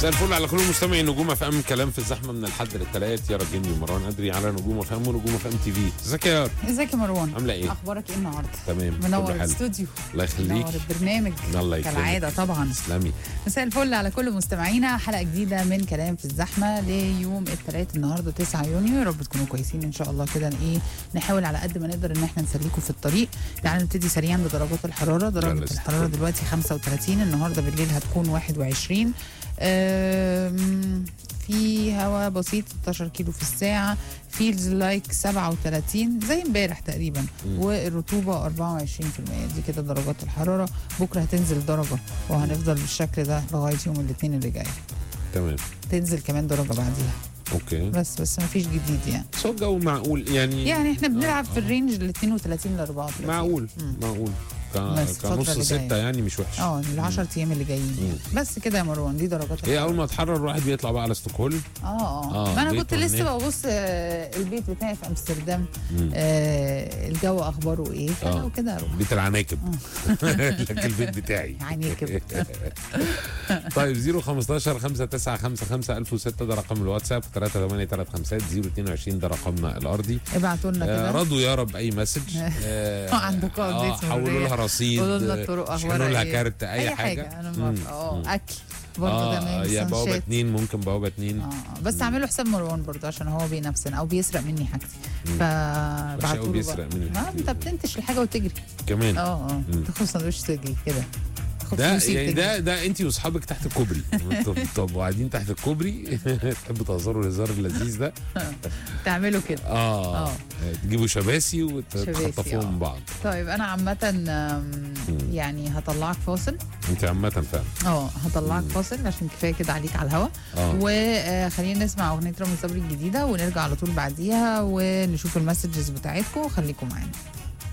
مساء الفل على كل مستمعي نجوم اف ام كلام في الزحمه من الحد للثلاث يارا جني ومروان ادري على نجوم اف ام ونجوم اف ام تي في ازيك يا يارا ازيك يا مروان عامله ايه اخبارك ايه النهارده تمام منور كله حلو الاستوديو الله يخليك منور البرنامج الله يكرمك. كالعاده طبعا تسلمي مساء الفل على كل مستمعينا حلقه جديده من كلام في الزحمه ليوم الثلاث النهارده 9 يونيو يا رب تكونوا كويسين ان شاء الله كده ايه نحاول على قد ما نقدر ان احنا نسليكم في الطريق تعالوا نبتدي سريعا بدرجات الحراره درجه يلا الحراره استفاد. دلوقتي 35 النهارده بالليل هتكون 21 أم، في هواء بسيط 16 كيلو في الساعه فيلز لايك 37 زي امبارح تقريبا مم. والرطوبه 24% دي كده درجات الحراره بكره هتنزل درجه وهنفضل بالشكل ده لغايه يوم الاثنين اللي جاي تمام تنزل كمان درجه بعديها اوكي بس بس ما فيش جديد يعني بس هو الجو معقول يعني يعني احنا بنلعب آه، في آه. الرينج ال 32 ل 34 معقول مم. معقول ك- بس الفترة كنص اللي ستة جاية. يعني مش وحش اه ال 10 ايام اللي جايين يعني. بس كده يا مروان دي درجات ايه الحرارة. اول ما تحرر الواحد بيطلع بقى على ستوكهولم اه اه آه، ما انا بيت كنت لسه وهناك. ببص آه، البيت بتاعي في امستردام مم. آه الجو اخباره ايه آه. فلو كده اروح بيت العناكب لكن البيت بتاعي عناكب. طيب 015 5955 1006 ده رقم الواتساب 3835 022 ده رقمنا الارضي ابعتوا لنا آه، كده رضوا يا رب اي مسج آه، عندكم آه، updates من حولوا الريح. لها رصيد قولوا لنا الطرق شحنوا اخبارها لها ايه كارت اي, حاجه انا موافقه اه مم. اكل برضه اه تمام يا بوابه سانشات. اتنين ممكن بوابه اتنين اه آه. بس اعملوا حساب مروان برضه عشان هو بينافسنا او بيسرق مني حاجتي مم. فبعتوا أوي له بيسرق بقى. مني ما حاجتي. انت بتنتش الحاجه وتجري كمان اه اه مم. تاخد سندوتش تجري كده تاخد ده فلوسي يعني وتجري. ده ده انت واصحابك تحت الكوبري انتوا بتبقوا قاعدين تحت الكوبري تحبوا تهزروا الهزار اللذيذ ده تعملوا كده اه آه. تجيبوا شباسي شباسي، وتخطفوهم آه. من بعض طيب انا عامه آم، يعني هطلعك فاصل انت عامه فعلا اه هطلعك مم. فاصل عشان كفايه كده عليك على الهوا اه وخلينا نسمع اغنيه رامي صبري الجديده ونرجع على طول بعديها ونشوف المسجز بتاعتكم خليكم معانا